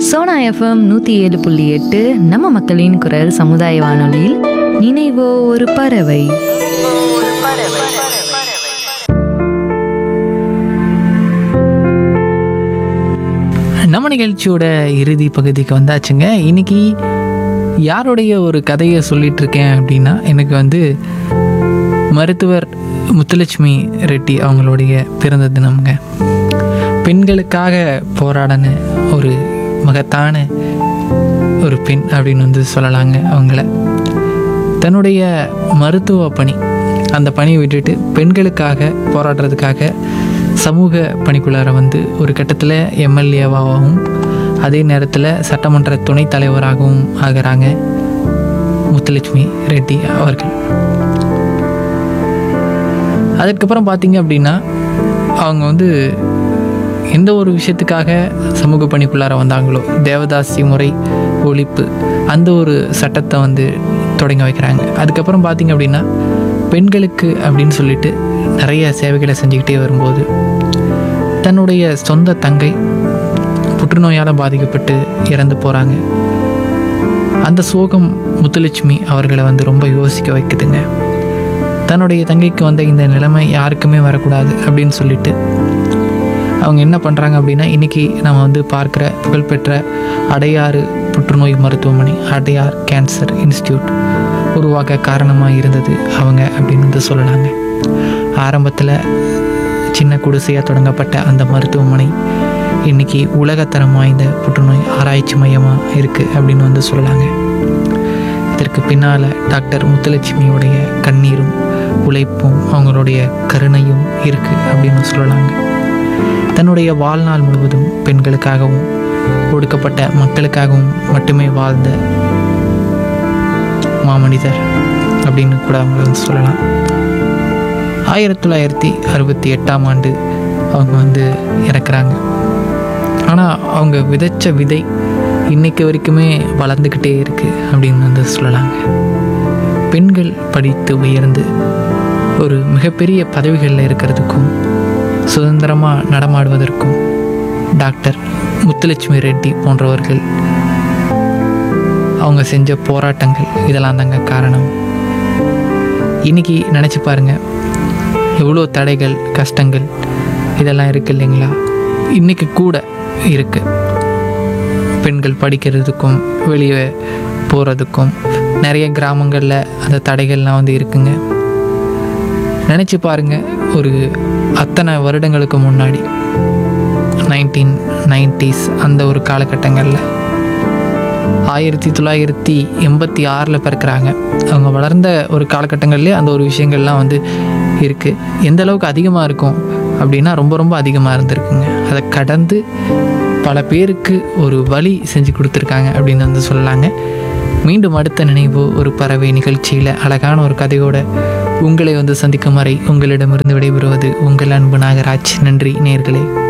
Sona FM நூற்றி ஏழு புள்ளி எட்டு நம்ம மக்களின் குரல் சமுதாய வானொலியில் நினைவோ ஒரு பறவை நம்ம நிகழ்ச்சியோட இறுதி பகுதிக்கு வந்தாச்சுங்க இன்னைக்கு யாருடைய ஒரு கதையை சொல்லிட்டு இருக்கேன் அப்படின்னா எனக்கு வந்து மருத்துவர் முத்துலட்சுமி ரெட்டி அவங்களுடைய பிறந்த தினம்ங்க பெண்களுக்காக போராடின ஒரு மகத்தான ஒரு பெண் அப்படின்னு வந்து சொல்லலாங்க அவங்கள தன்னுடைய மருத்துவ பணி அந்த பணியை விட்டுட்டு பெண்களுக்காக போராடுறதுக்காக சமூக பணிக்குள்ளார வந்து ஒரு கட்டத்தில் எம்எல்ஏவாகவும் அதே நேரத்தில் சட்டமன்ற துணைத் தலைவராகவும் ஆகிறாங்க முத்துலட்சுமி ரெட்டி அவர்கள் அதுக்கப்புறம் பார்த்தீங்க அப்படின்னா அவங்க வந்து எந்த ஒரு விஷயத்துக்காக சமூக பணிக்குள்ளார வந்தாங்களோ தேவதாசி முறை ஒழிப்பு அந்த ஒரு சட்டத்தை வந்து தொடங்கி வைக்கிறாங்க அதுக்கப்புறம் பார்த்தீங்க அப்படின்னா பெண்களுக்கு அப்படின்னு சொல்லிட்டு நிறைய சேவைகளை செஞ்சுக்கிட்டே வரும்போது தன்னுடைய சொந்த தங்கை புற்றுநோயால் பாதிக்கப்பட்டு இறந்து போகிறாங்க அந்த சோகம் முத்துலட்சுமி அவர்களை வந்து ரொம்ப யோசிக்க வைக்குதுங்க தன்னுடைய தங்கைக்கு வந்த இந்த நிலைமை யாருக்குமே வரக்கூடாது அப்படின்னு சொல்லிட்டு அவங்க என்ன பண்ணுறாங்க அப்படின்னா இன்றைக்கி நம்ம வந்து பார்க்குற புகழ்பெற்ற அடையாறு புற்றுநோய் மருத்துவமனை அடையார் கேன்சர் இன்ஸ்டியூட் உருவாக்க காரணமாக இருந்தது அவங்க அப்படின்னு வந்து சொல்லலாங்க ஆரம்பத்தில் சின்ன குடிசையாக தொடங்கப்பட்ட அந்த மருத்துவமனை இன்றைக்கி உலகத்தரம் வாய்ந்த புற்றுநோய் ஆராய்ச்சி மையமாக இருக்குது அப்படின்னு வந்து சொல்லலாங்க இதற்கு பின்னால் டாக்டர் முத்துலட்சுமியுடைய கண்ணீரும் உழைப்பும் அவங்களுடைய கருணையும் இருக்குது அப்படின்னு சொல்லலாங்க தன்னுடைய வாழ்நாள் முழுவதும் பெண்களுக்காகவும் ஒடுக்கப்பட்ட மக்களுக்காகவும் மட்டுமே வாழ்ந்த மாமனிதர் அப்படின்னு கூட அவங்கள வந்து சொல்லலாம் ஆயிரத்தி தொள்ளாயிரத்தி அறுபத்தி எட்டாம் ஆண்டு அவங்க வந்து இறக்குறாங்க ஆனால் அவங்க விதைச்ச விதை இன்னைக்கு வரைக்குமே வளர்ந்துக்கிட்டே இருக்குது அப்படின்னு வந்து சொல்லலாங்க பெண்கள் படித்து உயர்ந்து ஒரு மிகப்பெரிய பதவிகளில் இருக்கிறதுக்கும் சுதந்திரமாக நடமாடுவதற்கும் டாக்டர் முத்துலட்சுமி ரெட்டி போன்றவர்கள் அவங்க செஞ்ச போராட்டங்கள் இதெல்லாம் தாங்க காரணம் இன்னைக்கு நினச்சி பாருங்க எவ்வளோ தடைகள் கஷ்டங்கள் இதெல்லாம் இருக்கு இல்லைங்களா இன்னைக்கு கூட இருக்கு பெண்கள் படிக்கிறதுக்கும் வெளியே போகிறதுக்கும் நிறைய கிராமங்களில் அந்த தடைகள்லாம் வந்து இருக்குங்க நினச்சி பாருங்க ஒரு அத்தனை வருடங்களுக்கு முன்னாடி நைன்டீன் நைன்டிஸ் அந்த ஒரு காலகட்டங்களில் ஆயிரத்தி தொள்ளாயிரத்தி எண்பத்தி ஆறில் பிறக்கிறாங்க அவங்க வளர்ந்த ஒரு காலகட்டங்கள்லேயே அந்த ஒரு விஷயங்கள்லாம் வந்து இருக்குது எந்த அளவுக்கு அதிகமாக இருக்கும் அப்படின்னா ரொம்ப ரொம்ப அதிகமாக இருந்திருக்குங்க அதை கடந்து பல பேருக்கு ஒரு வழி செஞ்சு கொடுத்துருக்காங்க அப்படின்னு வந்து சொல்லலாங்க மீண்டும் அடுத்த நினைவு ஒரு பறவை நிகழ்ச்சியில் அழகான ஒரு கதையோட உங்களை வந்து சந்திக்கும் வரை உங்களிடமிருந்து விடைபெறுவது உங்கள் அன்பு நாகராஜ் நன்றி நேர்களே